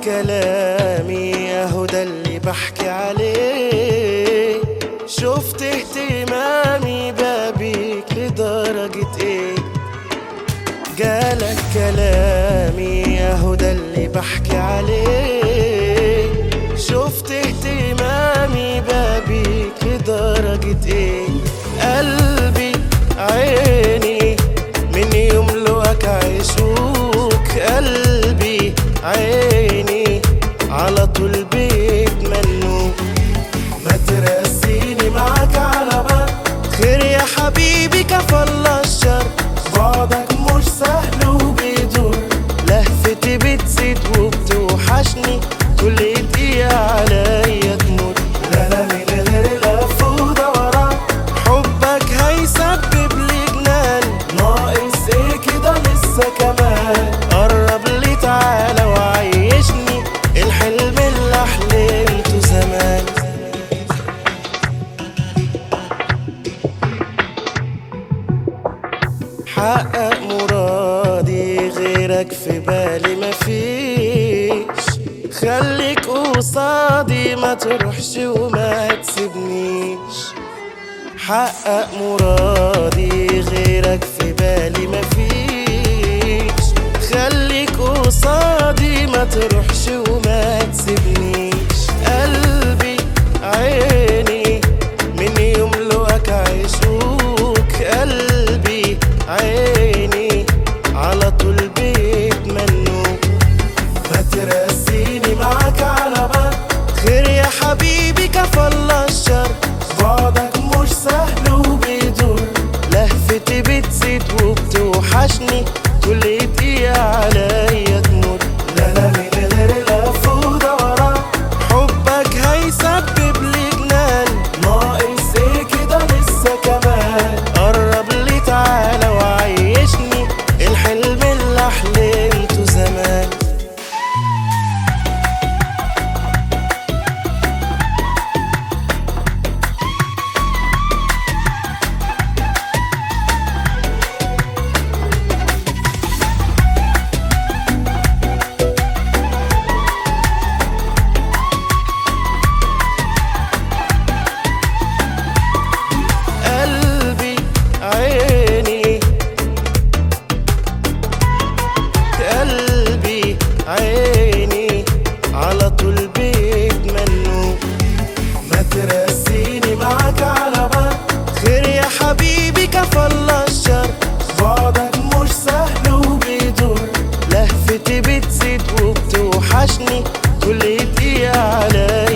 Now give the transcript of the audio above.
كلامي اهو ده اللي بحكي عليه شفت اهتمامي بابيك لدرجة ايه جالك كلامي اهو ده اللي بحكي عليه شفت اهتمامي بابيك لدرجة ايه قلبي عيني من يوم لقاك عيشوك قلبي عيني على طول بيتمنوك ما ترسيني معاك على بر خير يا حبيبي كفى الله الشر بعدك مش سهل وبيدور لهفتي بتزيد وبتوحشني كل دقيقة عليا تموت لا لا من غير لف ودوران حبك هيسبب لي جنان ناقص ايه كده لسه كمان قرب لي تعالى وعيشني الحلم اللي حلمته زمان حقق مرادي غيرك في بالي مفيش خليك قصادي ما تروحش وما تسيبنيش حقق مرادي غيرك في بالي مفيش خليك قصادي ما تروحش وما تسيبنيش قلبي عيني من يوم لقاك عيشوك قلبي عيني على طول بيتمنوك ما ترسيني معاك على بر خير يا حبيبي كفى الله الشر بعدك مش سهل وبيدور لهفتي بتزيد وبتوحشني كل دقيقة عليا تمر لا لا من غير لف ودوران حبك هيسبب لي جنان ناقص ايه كده لسه كمان قرب لي تعالى وعيشني الحلم اللي حلمته زمان قلبي عيني قلبي عيني على طول بيتمنوك ما ترسيني معاك على بر خير يا حبيبي كفى الله الشر بعدك مش سهل وبيدور لهفتي بتزيد وبتوحشني كل دقيقة عليا